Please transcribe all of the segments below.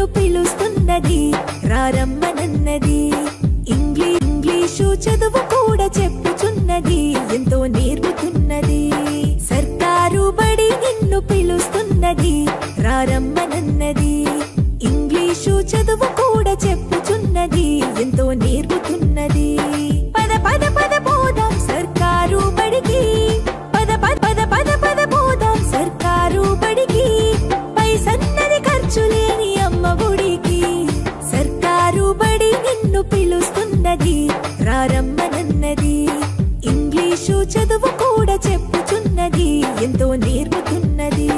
పిలుస్తున్నది రారమ్మనన్నది ఇంగ్లీ English చదువు కూడా చెప్పుచున్నది ఎంతో నేర్పుతున్నది సర్కారు బడి నిన్ను పిలుస్తున్నది రారమ్మనన్నది ఇంగ్లీషు చదువు కూడా చెప్పుచున్నది ఎంతో నేర్పుతున్నది పద పద పద పోదాం సర్కారు బడికి పద పద పద పద పద పోదాం సర్కారు బడికి పైసన్నది ఖర్చు లేని అమ్మ ఒడికి సర్కారు బడి నిన్ను పిలుస్తున్నది రారమ్మనన్నది ఇంగ్లీషు చదువు కూడా చెప్పుచున్నది ఎంతో నేర్పుతున్నది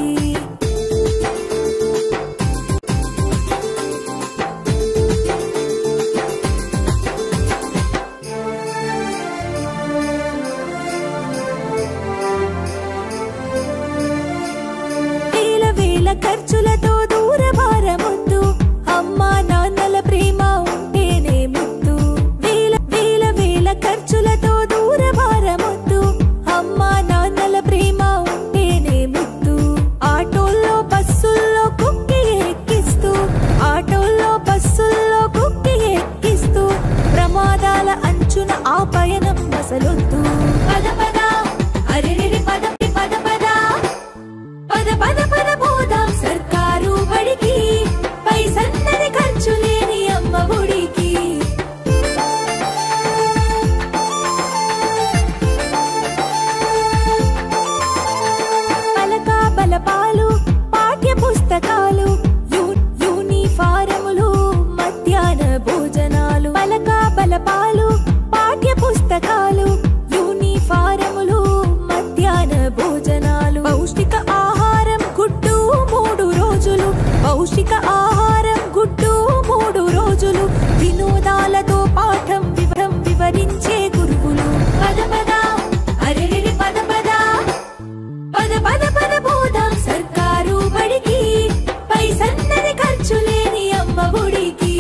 వేల వేల ఖర్చులతో దూరభారమొద్దు అమ్మా నాన్నల ప్రేమ ఉంటేనే ముద్దు వేల వేల వేల ఖర్చులతో దూరభారమొద్దు అమ్మా నాన్నల ప్రేమ ఉంటేనే ముద్దు ఆటోల్లో బస్సుల్లో కుక్కి ఎక్కిస్తూ ఆటోల్లో బస్సుల్లో కుక్కి ఎక్కిస్తూ ప్రమాదాల అంచున ఆ పయనం అసలొద్దు పద పద అరెరెరి పద పద పద పద పద పద పోదాం సర్కారు బడికి పైసన్నది ఖర్చు లేని అమ్మ ఒడికి పలక బలపాలు పాఠ్య పుస్తకాలు యూ- యూనిఫారములు మధ్యాహ్న భోజనాలు పలక బలపాలు పాఠ్య పుస్తకాలు యూనిఫారములు మధ్యాహ్న భోజనాలు పౌష్టిక ఆహారం గుడ్డు మూడు రోజులు పౌష్టిక ఆహారం గుడ్డు మూడు రోజులు వినోదాలతో పాఠం వివరం వివరించే గురువులు పద పద అరెరెరి పద పద పద పద పద పోదాం సర్కారు బడికి పైసన్నది ఖర్చు లేని అమ్మ ఒడికి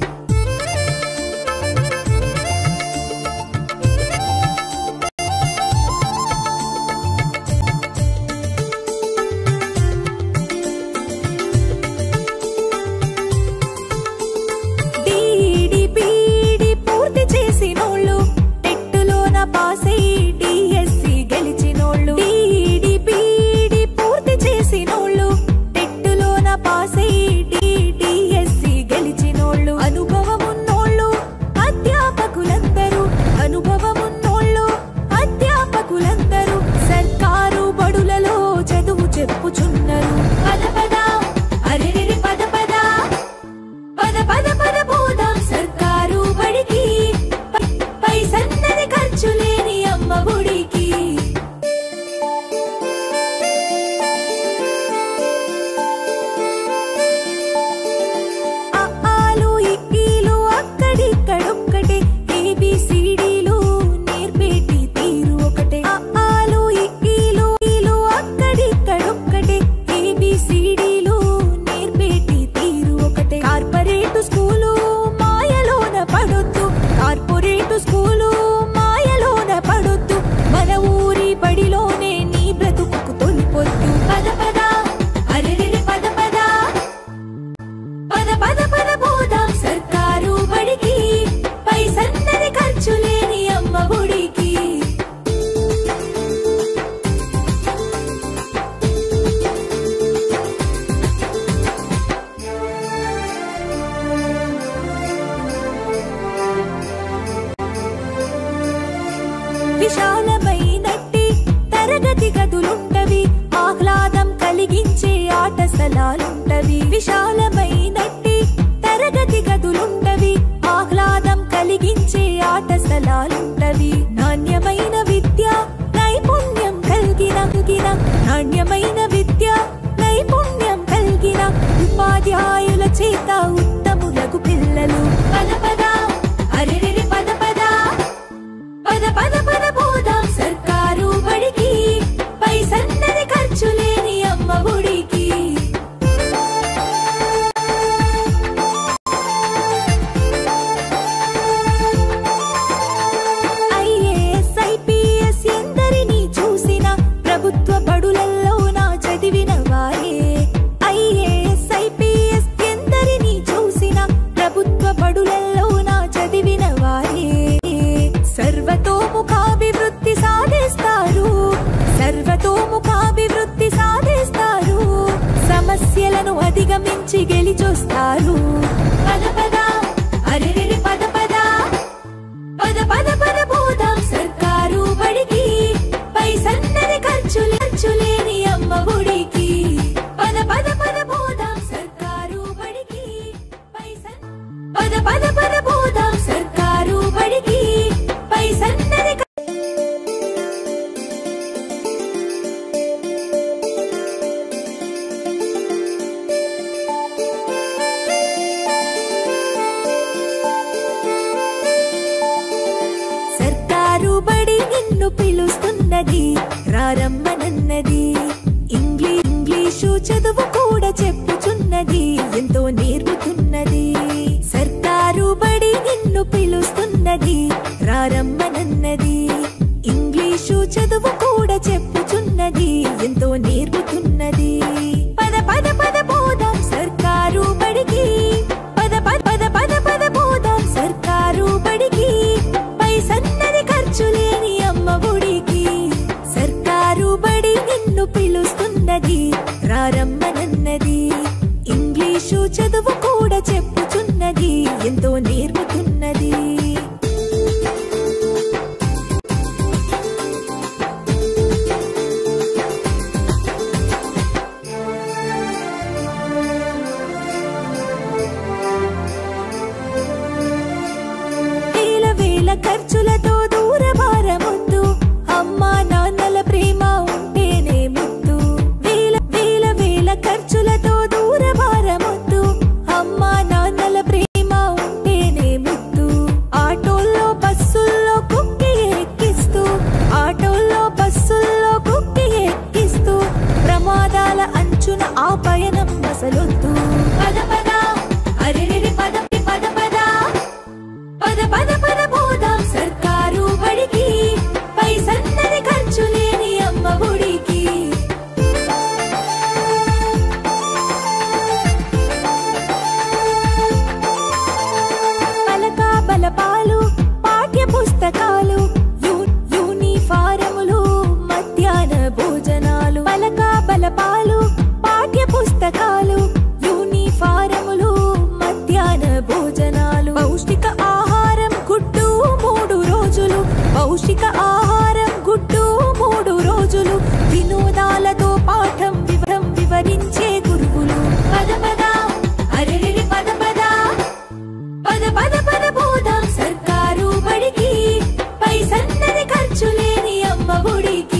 డీడీ పీడీ పూర్తి చేసినోళ్ళు టెట్టులోన పాస్ అయ్యి డిఎస్సి గెలిచినోళ్ళు డీడీ పీడీ పూర్తి చేసినోళ్ళు టెట్టులోన పాస్ అయ్యి డిఎస్సి గెలిచినోళ్ళు అనుభవమున్నోళ్ళు అధ్యాపకులందరూ అనుభవమున్నోళ్ళు అధ్యాపకులందరూ సర్కారు బడులలో చదువు చెప్పుచున్నారు పద పద అరెరెరి పద పద పద పద పద పోదాం సర్కారు బడికి పై- పైసన్నది ఖర్చు లేని అమ్మ ఒడికి అఆలు ఇక్కీలు అక్కడిక్కడొక్కటే ఏబిసిడీలు నేర్పేటి తీరు ఒకటే అఆలు ఇక్కీలు ఈలు అక్కడిక్కడొక్కటే ఏబిసిడీలు నేర్పేటి తీరు ఒకటే కార్పొరేట్ స్కూలు మాయలోన పడొద్దు కార్పొరేట్ స్కూలు మాయలోన పడొద్దు మన ఊరి బడిలోనే నీ బ్రతుకు తొలిపొద్దు పద పద అరెరెరి పద పద పద పద పద పోదాం సర్కారు బడికి పైసన్నది ఖర్చు లేని అమ్మ ఒడికి విశాలమైనట్టి తరగతి గదులుంటవి ఆహ్లాదం కలిగించే ఆట స్థలాలుంటవి విశాలమైనట్టి తరగతి గదులుంటవి ఆహ్లాదం కలిగించే ఆట స్థలాలుంటవి నాణ్యమైన విద్య నైపుణ్యం కలిగిన కలిగిన నాణ్యమైన విద్య నైపుణ్యం కలిగిన ఉపాధ్యాయుల చేత ఉత్తములకు పిల్లలు పద పద అరెరెరి పద పద పద పద పద పోదాం సర్కారు బడికి పైసన్నది ఖర్చు లేని అమ్మ ఒడికి ఐఏఎస్ ఐపీఎస్ ఎందరినీ చూసిన ప్రభుత్వ బడులలో నా చదివిన వారే ఐఏఎస్ ఐపీఎస్ ఎందరినీ నుంచి గెలిచొస్తారు పద పద అరెరెరె పద పద పద పద పద పోదాం సర్కారు బడికి పైసన్నది ఖర్చులే ఖర్చులేని అమ్మ ఒడికి పద పద పద పోదాం సర్కారు బడికి పైసన్ పద పద పద పోదాం సర్కారు బడికి పైసన్నది సర్కారు బడి నిన్ను పిలుస్తున్నది రారమ్మనన్నది ఇంగ్లీ ఇంగ్లీషు చదువు కూడా చెప్పుచున్నది ఎంతో నేర్పుతున్నది సర్కారు బడి నిన్ను పిలుస్తున్నది రారమ్మనన్నది ఇంగ్లీషు చదువు కూడా చెప్పుచున్నది ఎంతో నేర్పుతున్నది పద పద పద పోదాం సర్కారు బడికి పద పద పద పద పద పోదాం సర్కారు బడికి పైసన్నది ఖర్చు లేని అమ్మ ఒడికి సర్కారు బడి నిన్ను పిలుస్తున్నది రారమ్మనన్నది ఇంగ్లీషు చదువు కూడా చెప్పుచున్నది ఎంతో నేర్పుతున్నది వేల వేల ఖర్చులతో దూర భారమొద్దు అమ్మా నాన్నల ప్రేమ ఉంటేనే ముద్దు వేల వేల వేల ఖర్చులతో దూర భారమొద్దు అమ్మా నాన్నల ప్రేమ ఉంటేనే ముద్దు ఆటోల్లో బస్సుల్లో కుక్కి ఎక్కిస్తూ ఆటోల్లో బస్సుల్లో కుక్కి ఎక్కిస్తూ ప్రమాదాల అంచున ఆ పయనం అసలొద్దు పద పద అరెరెరె పద పద పద పద పద పద పోదాం సర్కారు బడికి పైసన్నది ఖర్చు లేని అమ్మ ఒడికి పలక బలపాలు పాఠ్య పుస్తకాలు యూ- యూనిఫారములు మధ్యాహ్న భోజనాలు పలక బలపాలు పాఠ్య పుస్తకాలు యూనిఫారములు మధ్యాహ్న భోజనాలు పౌష్టిక ఆహారం గుడ్డు మూడు రోజులు పౌష్టిక ఆహారం గుడ్డు మూడు రోజులు వినోదాలతో పాఠం వివరం వివరించే గురువులు పద పద అరెరెరె పద పద పద పద పద పోదాం సర్కారు బడికి పైసన్నది ఖర్చు లేని అమ్మ ఒడికి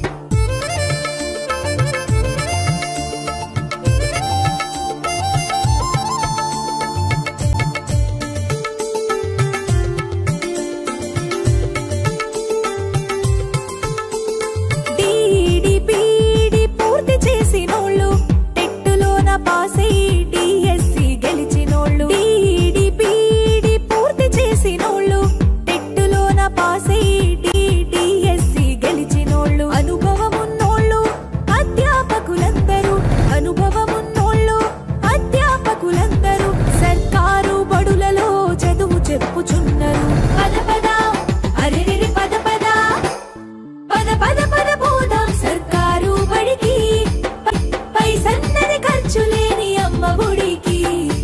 డీడీ పీడీ పూర్తి చేసినోళ్ళు టెట్టులోన పాస్ అయ్యి డిఎస్సి గెలిచినోళ్ళు డీడీ పీడీ పూర్తి చేసినోళ్ళు టెట్టులోన పాస్ అయ్యి డిఎస్సి గెలిచినోళ్ళు అనుభవమున్నోళ్ళు అధ్యాపకులందరూ అనుభవమున్నోళ్ళు అధ్యాపకులందరూ సర్కారు బడులలో చదువు చెప్పుచున్నారు పద పద అరెరెరె పద పద పద పద పద పోదాం సర్కారు బడికి పై- పైసన్నది ఖర్చు లేని అమ్మ ఒడికి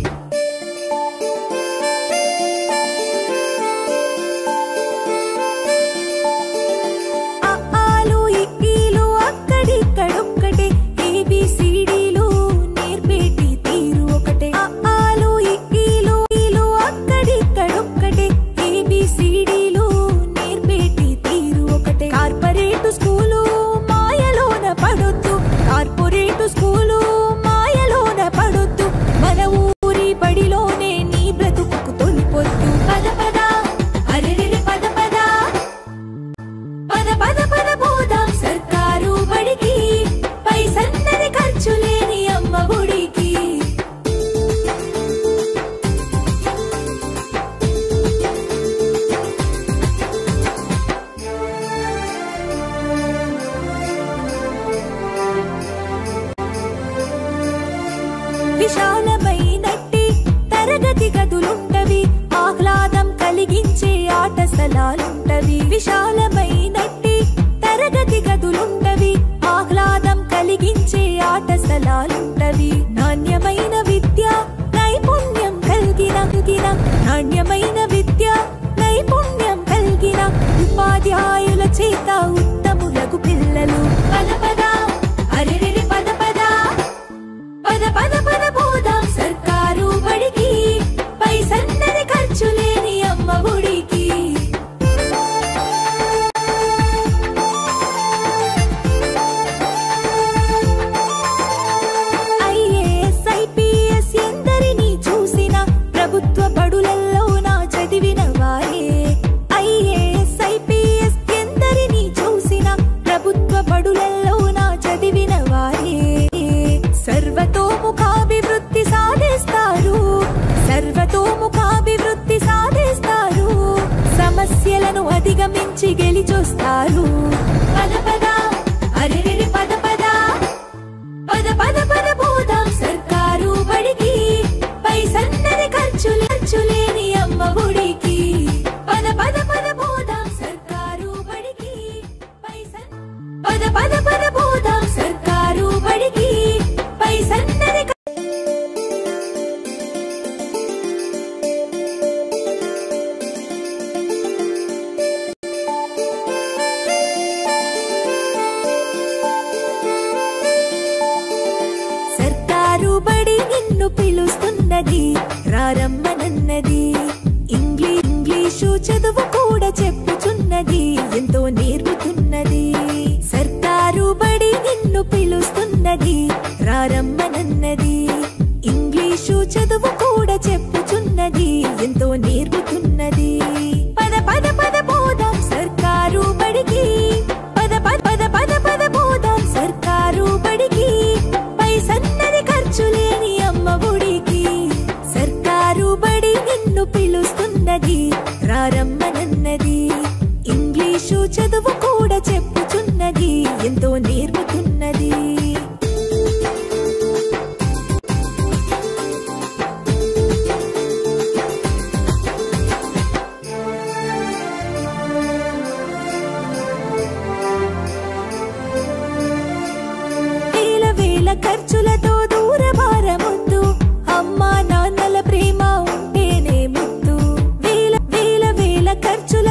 అఆలు ఇక్కీలు అక్కడిక్కడొక్కటే ఏబిసిడీలు నేర్పేటి తీరు ఒకటే అఆలు ఇక్కీలు ఈలు అక్కడిక్కడొక్కటే ఏబిసిడీలు నేర్పేటి తీరు ఒకటే కార్పొరేట్ స్కూలు మాయలోన పడొద్దు కార్పొరేట్ స్కూలు మాయలోన పడొద్దు మన ఊరి బడిలోనే నీ బ్రతుకు తొలిపొద్దు పద పద అరెరెరె పద పద పద పద పద పోదాం సర్కారు బడికి పైసన్నది ఖర్చు లేని అమ్మ ఒడికి విశాలమైనట్టి తరగతి గదులుంటవి ఆహ్లాదం కలిగించే ఆట స్థలాలుంటవి విశాలమైనట్టి తరగతి గదులుంటవి ఆహ్లాదం కలిగించే ఆట స్థలాలుంటవి నాణ్యమైన విద్య అధిగమించి గెలిచొస్తారు పద పద అరెరెరి పద పద పద పద పద పోదాం సర్కారు బడికి పైసన్నరి ఖర్చులు ఖర్చులేని అమ్మ ఒడికి పద పద పద పోదాం సర్కారు బడికి పైసన్ పద పద పద పోదాం సర్కారు బడికి పైసన్నరి సర్కారు బడి నిన్ను పిలుస్తున్నది రారమ్మనన్నది ఇంగ్లీ ఇంగ్లీషు చదువు కూడా చెప్పుచున్నది ఎంతో నేర్పుతున్నది సర్కారు బడి నిన్ను పిలుస్తున్నది రారమ్మనన్నది ఇంగ్లీషు చదువు కూడా చెప్పుచున్నది ఎంతో నేర్పుతున్నది పద పద పద పోదాం సర్కారు బడికి పద పద పద పద పద పోదాం సర్కారు బడికి పైసన్నది ఖర్చు లేని అమ్మ ఒడికి సర్కారు బడి నిన్ను పిలుస్తున్నది రారమ్మనన్నది ఇంగ్లీషు చదువు కూడా చెప్పుచున్నది ఎంతో నేర్పుతున్నది వేల వేల ఖర్చులతో దూర భారముద్దు అమ్మా నాన్నల ప్రేమ ఉంటేనే ముద్దు వేల వేల వేల ఖర్చుల